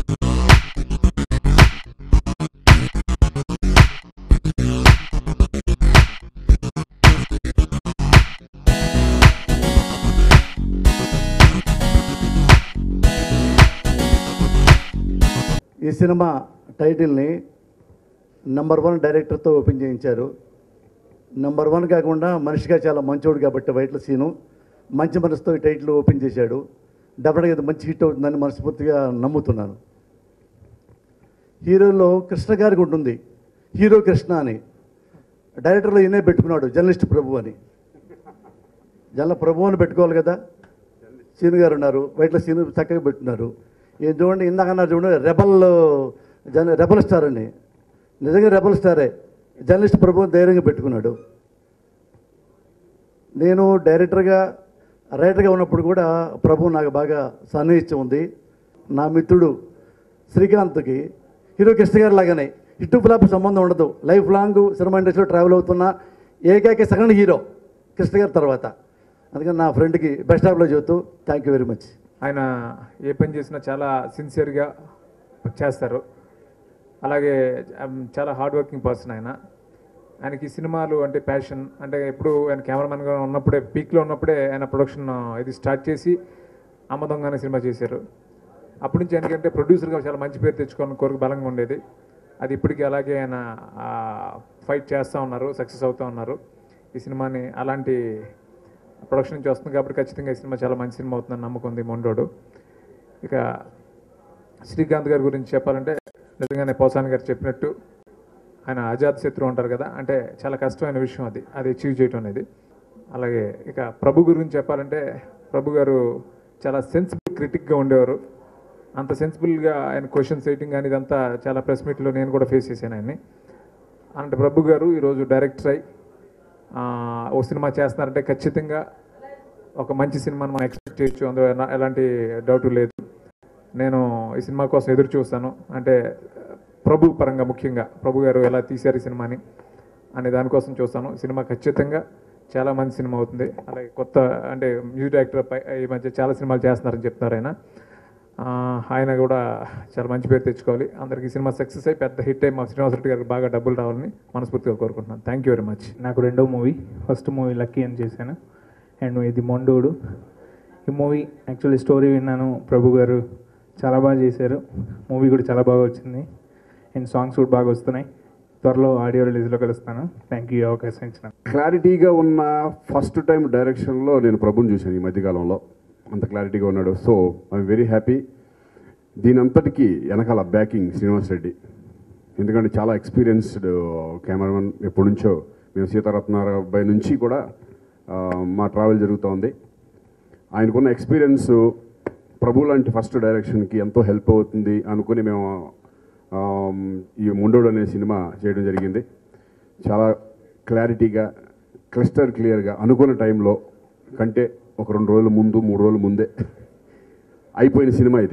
ఈ సినిమా టైటిల్ని number one డైరెక్టర్తో ఓపెన్ చేయించారు నంబర్ వన్ కాకుండా మనిషిగా చాలా మంచోడు కాబట్టి వైట్ల సీను మంచి మనసుతో ఈ టైటిల్ ఓపెన్ చేశాడు డెఫినెట్గా ఇది మంచి హిట్ అవుతుందని మనస్ఫూర్తిగా నమ్ముతున్నాను హీరోలో కృష్ణ గారికి ఉంటుంది హీరో కృష్ణ అని డైరెక్టర్లో ఈయనే పెట్టుకున్నాడు జర్నలిస్ట్ ప్రభు అని జల్ల ప్రభు అని పెట్టుకోవాలి కదా సీను గారు ఉన్నారు వైట్ల సీను చక్కగా పెట్టున్నారు ఈయన చూడండి ఇందాక అన్నారు చూడండి రెబల్ జన రెబల్ స్టార్ అండి నిజంగా రెబల్ స్టారే జర్నలిస్ట్ ప్రభు ధైర్యంగా పెట్టుకున్నాడు నేను డైరెక్టర్గా రైటర్గా ఉన్నప్పుడు కూడా ప్రభు నాకు బాగా సన్నిహిత్యం ఉంది నా మిత్రుడు శ్రీకాంత్కి హీరో కృష్ణ గారి లాగానే హిట్ ఫ్లాప్ సంబంధం ఉండదు లైఫ్ లాంగ్ సినిమా ఇండస్ట్రీలో ట్రావెల్ అవుతున్న ఏకైక సెకండ్ హీరో కృష్ణ గారి తర్వాత అందుకని నా ఫ్రెండ్కి బెస్ట్ ఆఫ్లో చెబుతూ థ్యాంక్ యూ వెరీ మచ్ ఆయన ఏ పని చేసినా చాలా సిన్సియర్గా చేస్తారు అలాగే ఉమ్, చాలా హార్డ్ వర్కింగ్ పర్సన్ ఆయన ఆయనకి సినిమాలు అంటే ప్యాషన్ అంటే ఎప్పుడు ఆయన కెమెరామెన్గా ఉన్నప్పుడే పీక్లో ఉన్నప్పుడే ఆయన ప్రొడక్షన్ ఇది స్టార్ట్ చేసి అమ్మదొంగ అనే సినిమా చేశారు అప్పటి నుంచి ఎందుకంటే ప్రొడ్యూసర్గా చాలా మంచి పేరు తెచ్చుకోవాలని కోరిక బలంగా ఉండేది అది ఇప్పటికీ అలాగే ఆయన ఫైట్ చేస్తూ ఉన్నారు సక్సెస్ అవుతూ ఉన్నారు ఈ సినిమాని అలాంటి ప్రొడక్షన్ నుంచి వస్తుంది కాబట్టి ఖచ్చితంగా ఈ సినిమా చాలా మంచి సినిమా అవుతుందని నమ్మకం ఉంది మొండోడు ఇక శ్రీకాంత్ గారి గురించి చెప్పాలంటే నిజంగానే పోసాని గారు చెప్పినట్టు ఆయన అజాత్ శత్రు అంటారు కదా అంటే చాలా కష్టమైన విషయం అది అది అచీవ్ చేయటం అనేది అలాగే ఇక ప్రభు గురించి చెప్పాలంటే ప్రభు గారు చాలా సెన్సిబుల్ క్రిటిక్గా ఉండేవారు అంత సెన్సిబుల్గా ఆయన క్వశ్చన్స్ రైటింగ్ కానీ ఇదంతా చాలా ప్రెస్ మీట్లో నేను కూడా ఫేస్ చేశాను ఆయన్ని అలాంటి ప్రభు గారు ఈరోజు డైరెక్టర్ అయి ఆ, ఓ సినిమా చేస్తున్నారంటే ఖచ్చితంగా ఒక మంచి సినిమాని మనం ఎక్స్పెక్ట్ చేయొచ్చు అందులో ఎలా- ఎలాంటి డౌట్ లేదు నేను ఈ సినిమా కోసం ఎదురు చూస్తాను అంటే ప్రభు పరంగా ముఖ్యంగా ప్రభు గారు ఎలా తీశారు ఈ సినిమాని అనే దానికోసం చూస్తాను సినిమా ఖచ్చితంగా చాలా మంచి సినిమా అవుతుంది అలాగే కొత్త అంటే మ్యూజిక్ డైరెక్టర్ పై ఈ మధ్య చాలా సినిమాలు చేస్తున్నారని చెప్తున్నారు ఆయన ఆ, ఆయన కూడా చాలా మంచి పేరు తెచ్చుకోవాలి అందరికి ఈ సినిమా సక్సెస్ అయ్యి పెద్ద హిట్ అయ్యి మా శ్రీనివాస రెడ్డి గారికి బాగా డబ్బులు రావాలని మనస్ఫూర్తిగా కోరుకుంటున్నాను థ్యాంక్ యూ వెరీ మచ్ నాకు రెండో మూవీ ఫస్ట్ మూవీ లక్కీ అని చేశాను అండ్ ఇది మొండోడు ఈ మూవీ యాక్చువల్లీ స్టోరీ విన్నాను ప్రభు గారు చాలా బాగా చేశారు మూవీ కూడా చాలా బాగా వచ్చింది అండ్ సాంగ్స్ కూడా బాగా వస్తున్నాయి త్వరలో ఆడియో రిలీజ్లో కలుస్తాను థ్యాంక్ యూ ఈ అవకాశం ఇచ్చిన క్లారిటీగా ఉన్న ఫస్ట్ టైం డైరెక్షన్లో నేను ప్రభుని చూశాను ఈ మధ్యకాలంలో అంత క్లారిటీగా ఉన్నాడు సో ఐఎమ్ వెరీ హ్యాపీ దీని అంతటికీ వెనకాల బ్యాకింగ్ శ్రీనివాస్ రెడ్డి ఎందుకంటే చాలా ఎక్స్పీరియన్స్డ్ కెమెరామెన్ ఎప్పటి నుంచో మేము సీతారత్నారాబాయ్ నుంచి కూడా ఆ, మా ట్రావెల్ జరుగుతూ ఉంది ఆయనకున్న ఎక్స్పీరియన్స్ ప్రభు లాంటి ఫస్ట్ డైరెక్షన్కి ఎంతో హెల్ప్ అవుతుంది అనుకుని మేము ఆ, ఈ ముండోడు అనే సినిమా చేయడం జరిగింది చాలా క్లారిటీగా క్లిస్టర్ క్లియర్గా అనుకున్న టైంలో కంటే ఒక రెండు రోజుల ముందు మూడు రోజుల ముందే అయిపోయిన సినిమా ఇది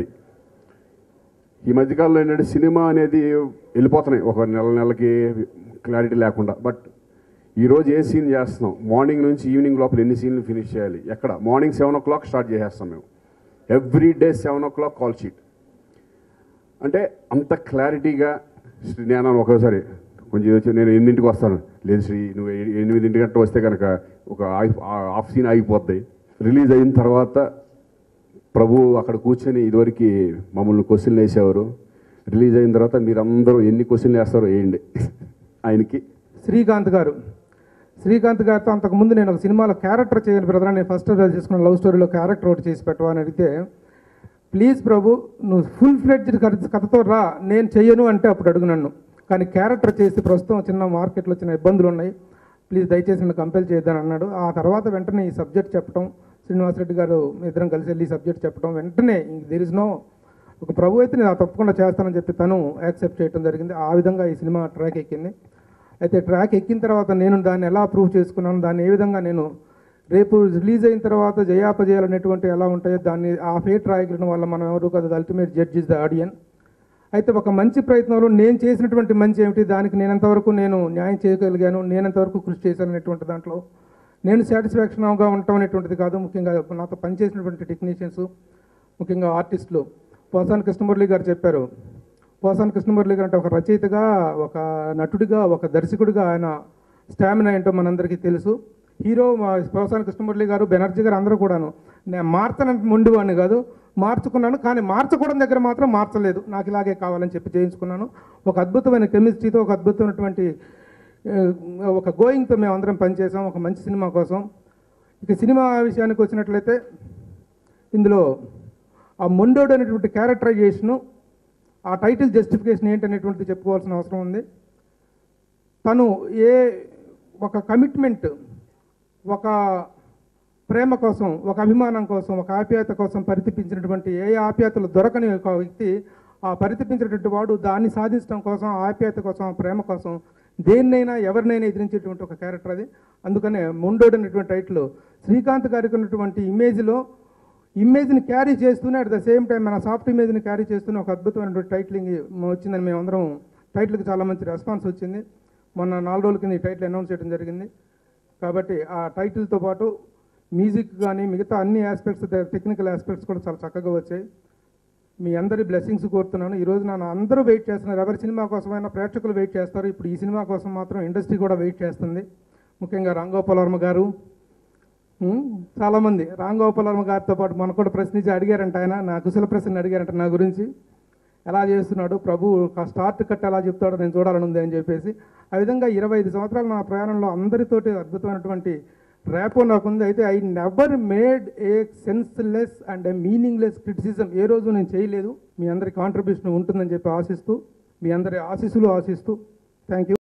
ఈ మధ్యకాలంలో ఏంటంటే సినిమా అనేది వెళ్ళిపోతున్నాయి ఒక నెల నెలకి క్లారిటీ లేకుండా బట్ ఈరోజు ఏ సీన్ చేస్తున్నాం మార్నింగ్ నుంచి ఈవినింగ్ లోపల ఎన్ని సీన్లు ఫినిష్ చేయాలి ఎక్కడ morning seven o'clock start చేసేస్తాం మేము every day seven o'clock call sheet అంటే అంత క్లారిటీగా శ్రీ నేను ఒక్కోసారి కొంచెం ఇది వచ్చి నేను ఎన్నింటికి వస్తాను లేదు శ్రీ నువ్వు ఏ- ఎనిమిదింటి గంట వస్తే కనుక ఒక ఆగి- ఆ- హాఫ్ సీన్ ఆగిపోద్ది రిలీజ్ అయిన తర్వాత ప్రభు అక్కడ కూర్చొని ఇదివరకు మమ్మల్ని క్వశ్చన్లు వేసేవారు రిలీజ్ అయిన తర్వాత మీరందరూ ఎన్ని క్వశ్చన్లు వేస్తారో వేయండి ఆయనకి శ్రీకాంత్ గారు శ్రీకాంత్ గారితో అంతకుముందు నేను ఒక సినిమాలో క్యారెక్టర్ చేయను బ్రదర్ నేను ఫస్ట్ చేసుకున్న లవ్ స్టోరీలో క్యారెక్టర్ ఒకటి చేసి పెట్టవా అని అడిగితే ప్లీజ్ ప్రభు నువ్వు ఫుల్ ఫ్లెడ్జ్డ్ కథతో రా నేను చెయ్యను అంటే అప్పుడు అడుగు నన్ను కానీ క్యారెక్టర్ చేసి ప్రస్తుతం చిన్న మార్కెట్లో చిన్న ఇబ్బందులు ఉన్నాయి ప్లీజ్ దయచేసి నన్ను కంపెల్ చేయొద్దని అన్నాడు ఆ తర్వాత వెంటనే ఈ సబ్జెక్ట్ చెప్పడం శ్రీనివాసరెడ్డి గారు మీ ఇద్దరం కలిసి వెళ్ళి ఈ సబ్జెక్ట్ చెప్పడం వెంటనే దేర్ ఇస్ నో ఒక ప్రభు అయితే నేను తప్పకుండా చేస్తానని చెప్పి తను యాక్సెప్ట్ చేయడం జరిగింది ఆ విధంగా ఈ సినిమా ట్రాక్ ఎక్కింది అయితే ట్రాక్ ఎక్కిన తర్వాత నేను దాన్ని ఎలా ప్రూవ్ చేసుకున్నాను దాన్ని ఏ విధంగా నేను రేపు రిలీజ్ అయిన తర్వాత జయాపజయాలు అనేటువంటి ఎలా ఉంటాయో దాన్ని ఆ ఫేట్ రాయగలిగిన వల్ల మనం ఎవరు కదా ultimate judge is the audience అయితే ఒక మంచి ప్రయత్నంలో నేను చేసినటువంటి మంచి ఏమిటి దానికి నేనంతవరకు నేను న్యాయం చేయగలిగాను నేనంతవరకు కృషి చేశాను అనేటువంటి దాంట్లో నేను సాటిస్ఫాక్షన్గా ఉండటం అనేటువంటిది కాదు ముఖ్యంగా నాతో పనిచేసినటువంటి టెక్నీషియన్స్ ముఖ్యంగా ఆర్టిస్టులు పోసాని కృష్ణమురళి గారు చెప్పారు పోసాని కృష్ణమురళి గారు అంటే ఒక రచయితగా ఒక నటుడిగా ఒక దర్శకుడిగా ఆయన స్టామినా ఏంటో మనందరికీ తెలుసు హీరో మా పోసాని కృష్ణమురళి గారు బెనర్జీ గారు అందరూ కూడాను నేను మార్చనంటే మొండివాడిని కాదు మార్చుకున్నాను కానీ మార్చకూడని దగ్గర మాత్రం మార్చలేదు నాకు ఇలాగే కావాలని చెప్పి చేయించుకున్నాను ఒక అద్భుతమైన కెమిస్ట్రీతో ఒక అద్భుతమైనటువంటి ఆ, ఒక గోయింగ్తో మేము అందరం పనిచేసాం ఒక మంచి సినిమా కోసం ఇక సినిమా విషయానికి వచ్చినట్లయితే ఇందులో ఆ మొండోడు అనేటువంటి క్యారెక్టరైజేషను ఆ టైటిల్ జస్టిఫికేషన్ ఏంటనేటువంటిది చెప్పుకోవాల్సిన అవసరం ఉంది తను ఏ ఒక కమిట్మెంట్ ఒక ప్రేమ కోసం ఒక అభిమానం కోసం ఒక ఆప్యాయత కోసం పరితపించినటువంటి ఏ ఆప్యాయతలు దొరకని ఒక వ్యక్తి ఆ పరితపించినటువంటి వాడు దాన్ని సాధించడం కోసం ఆ ఆప్యాయత కోసం ఆ ప్రేమ కోసం దేన్నైనా ఎవరినైనా ఎదిరించేటువంటి ఒక క్యారెక్టర్ అది అందుకనే మొండోడు అనేటువంటి టైటిల్ శ్రీకాంత్ గారికి ఉన్నటువంటి ఇమేజ్లో ఇమేజ్ని క్యారీ చేస్తూనే అట్ ద సేమ్ టైం మన సాఫ్ట్ ఇమేజ్ని క్యారీ చేస్తూనే ఒక అద్భుతమైనటువంటి టైటిలింగ్ వచ్చిందని మేమందరం టైటిల్కి చాలా మంచి రెస్పాన్స్ వచ్చింది మొన్న నాలుగు రోజుల కింద ఈ టైటిల్ అనౌన్స్ చేయడం జరిగింది కాబట్టి ఆ టైటిల్తో పాటు మ్యూజిక్ కానీ మిగతా అన్ని ఆస్పెక్ట్స్ టెక్నికల్ ఆస్పెక్ట్స్ కూడా చాలా చక్కగా వచ్చాయి మీ అందరి బ్లెస్సింగ్స్ కోరుతున్నాను ఈరోజు నన్ను అందరూ వెయిట్ చేస్తున్నారు ఎవరి సినిమా కోసమైనా ప్రేక్షకులు వెయిట్ చేస్తారు ఇప్పుడు ఈ సినిమా కోసం మాత్రం ఇండస్ట్రీ కూడా వెయిట్ చేస్తుంది ముఖ్యంగా రాంగోపాల్ వర్మ గారు ఉమ్, చాలామంది రాంగోపాల్ వర్మ గారితో పాటు మనకు కూడా ప్రశ్నించి అడిగారంట ఆయన నా కుశల ప్రశ్న అడిగారంట నా గురించి ఎలా చేస్తున్నాడు ప్రభు ఒక స్టార్ట్ కట్ ఎలా చెప్తాడో నేను చూడాలని ఉంది అని చెప్పేసి ఆ విధంగా ఇరవై ఐదు సంవత్సరాలు నా ప్రయాణంలో అందరితోటి అద్భుతమైనటువంటి ర్యాపో నాకుంది అయితే I never made a senseless and a meaningless criticism ఏ రోజు నేను చేయలేదు మీ అందరి కాంట్రిబ్యూషన్ ఉంటుందని చెప్పి ఆశిస్తూ మీ అందరి ఆశీస్సులు ఆశిస్తూ థ్యాంక్ యూ